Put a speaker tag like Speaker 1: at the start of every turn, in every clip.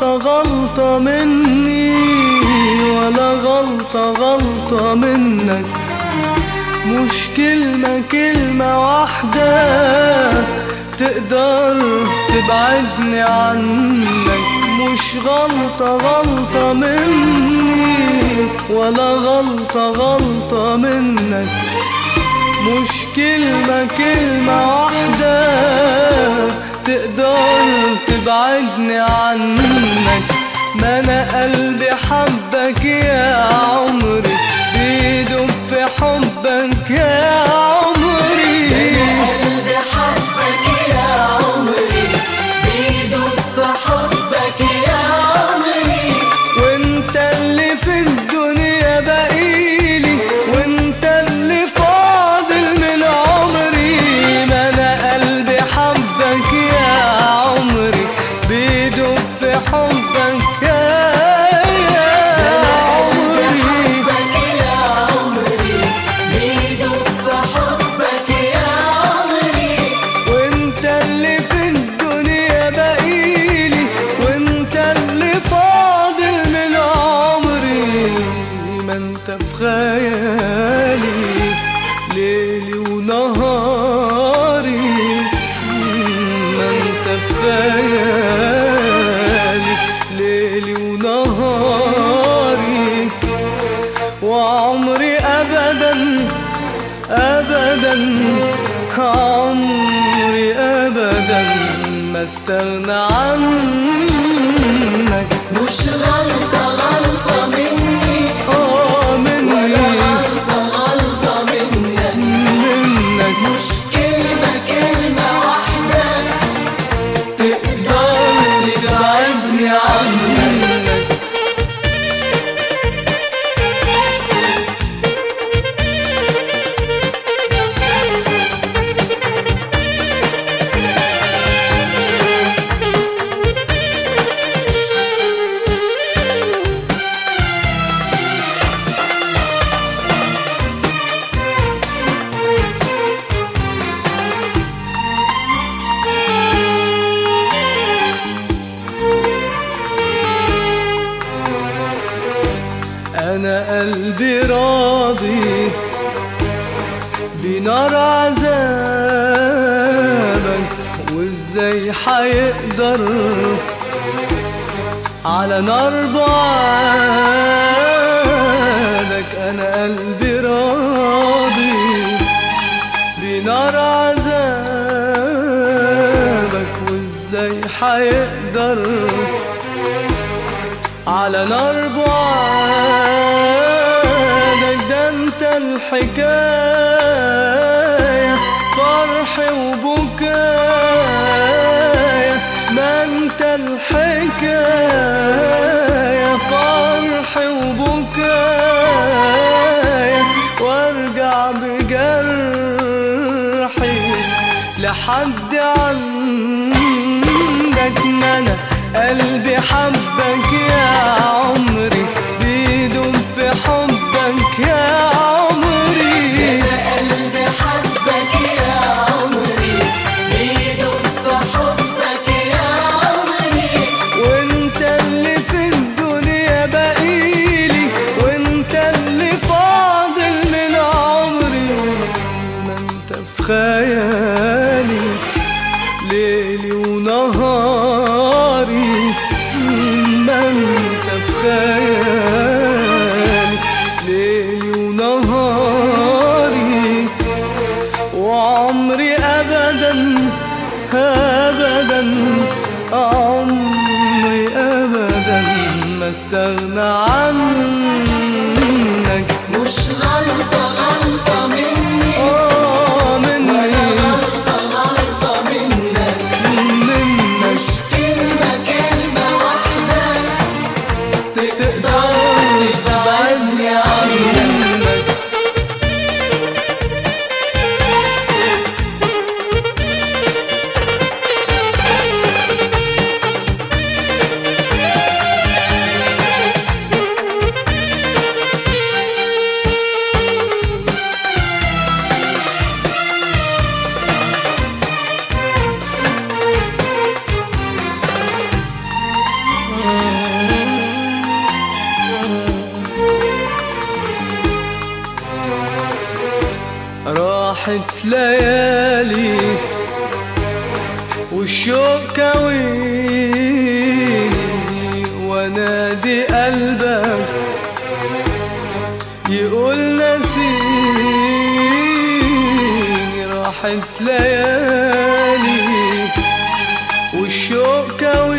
Speaker 1: غلطة غلطة مني ولا غلطة غلطة منك مش كلمة كلمة واحدة تقدر تبعدني عنك مش غلطة غلطة مني ولا غلطة غلطة منك مش كلمة كلمة واحدة تقدر تبعدني عنك ما انا قلبي حبك يا عمري بيدوب في حبك يا عمري
Speaker 2: قلبي حبك يا عمري بيدوب في حبك يا عمري
Speaker 1: وانت اللي في الدنيا بقيلي وانت اللي فاضل من عمري ما انا قلبي حبك يا عمري بيدوب في حبك يا عمري
Speaker 2: حبك يا عمري بيدوب في حبك يا عمري
Speaker 1: وانت اللي في الدنيا بقيلي وانت اللي فاضل من عمري ما انت في خيالي ليلي ونهاري ما انت في خيالي ليلي ونهاري وعمري ابدا ابدا عمري ابدا ما استغنى عنك
Speaker 2: مش غلطة غلطة مني
Speaker 1: اه مني
Speaker 2: غلطة غلطة منك
Speaker 1: منك
Speaker 2: مش كلمة كلمة واحدة
Speaker 1: تقدر تبعدني عنك انا قلبي راضي بنار عذابك وازاي حيقدر على نار بعادك انا قلبي راضي بنار عذابك وازاي حيقدر على نار بعادك ده انت الحكاية فرح وبكاية ما انت الحكاية فرح وبكاية وارجع بجرحي لحد عندك ما انا قلبي حبك يا عمري بيدوب في حبك يا عمري
Speaker 2: قلبي حبك يا عمري بيدوب في حبك يا عمري
Speaker 1: وانت اللي في الدنيا بقيلي وانت اللي فاضل من عمري ما انت في خيالي ليلي ونهاري ما انت في خيالي ليلي ونهاري وعمري ابدا ابدا عمري ابدا ما استغنى عنك
Speaker 2: مش غلطة غلطة مني
Speaker 1: اه مني
Speaker 2: غلطة غلطة منك
Speaker 1: منك
Speaker 2: مش كلمة كلمة واحدة
Speaker 1: تقدر تبعدني عنك راحت ليالي والشوق كويني وانادي قلبك يقول نسيني راحت ليالي والشوق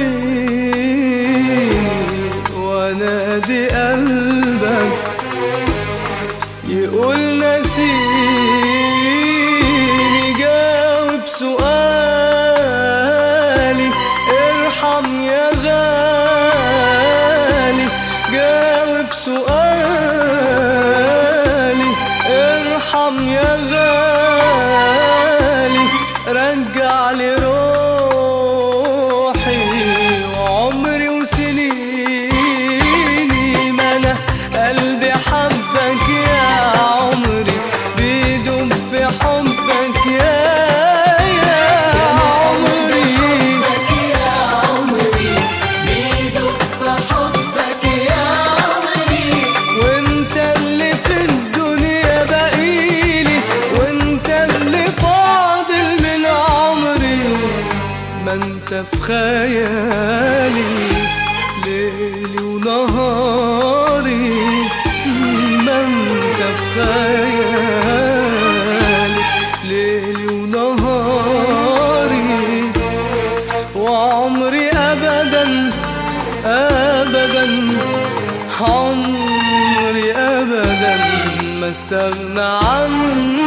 Speaker 1: كويني وانادي قلبك يقول نسيني جاوب سؤالي ارحم يا غالي جاوب سؤالي ارحم يا غالي رجع لي روحي وعمري وسنيني ما انا قلبي حبك يا عمري بيدوم في حبك يا يا عمري
Speaker 2: حبك يا عمري بيدق في حبك يا عمري
Speaker 1: وانت اللي في الدنيا بقيلي وانت اللي فاضل من عمري ما انت في خيالي ليلي ونهاري ما انت في خيالي ليلي ونهاري وعمري ابدا ابدا عمري ابدا ما استغنى عنك